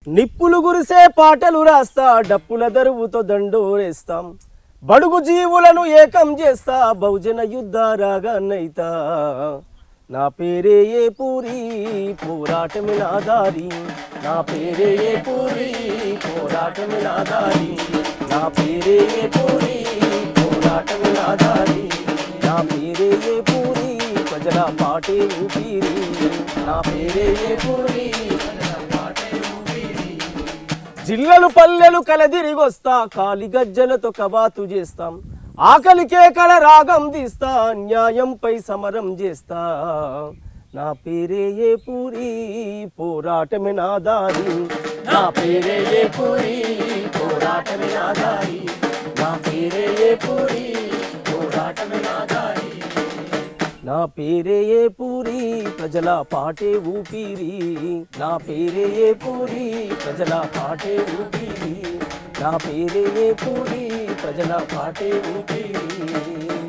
నిప్పులు గురిసే పాటలు రాస్తా డప్పుల దరువుతో దండోరేస్తాం బడుగు జీవులను ఏకం చేస్తా బహుజన యుద్ధ రాగానైతా నా పేరే ఏ పూరి పోరాటమి నా దారి నా పేరే ఏ పూరి పోరాటమి నా దారి నా పేరే ఏ పూరి పోరాటమి నా దారి నా పేరే ఏ పూరి ప్రజల పాటే ఊపిరి నా పేరే ఏ పూరి జిల్లలు పల్లెలు కలదిరిగొస్తా కాలి గజ్జలతో కబాతు చేస్తాం ఆకలి కేకల రాగం తీస్తా న్యాయంపై సమరం చేస్తా నా పేరే ఏ పూరి పోరాటమే నా దారి నా పేరే ఏ పూరి పోరాటమే నా దారి నా పేరే ఏ పూరి పోరాటమే నా దారి నా పేరే ఏ పూరి ప్రజల పాటే ఊపిరి నా పేరే ఏ పూరి ప్రజల పాటే ఊపిరి నా పేరే ఏ పూరి ప్రజల పాటే ఊపిరి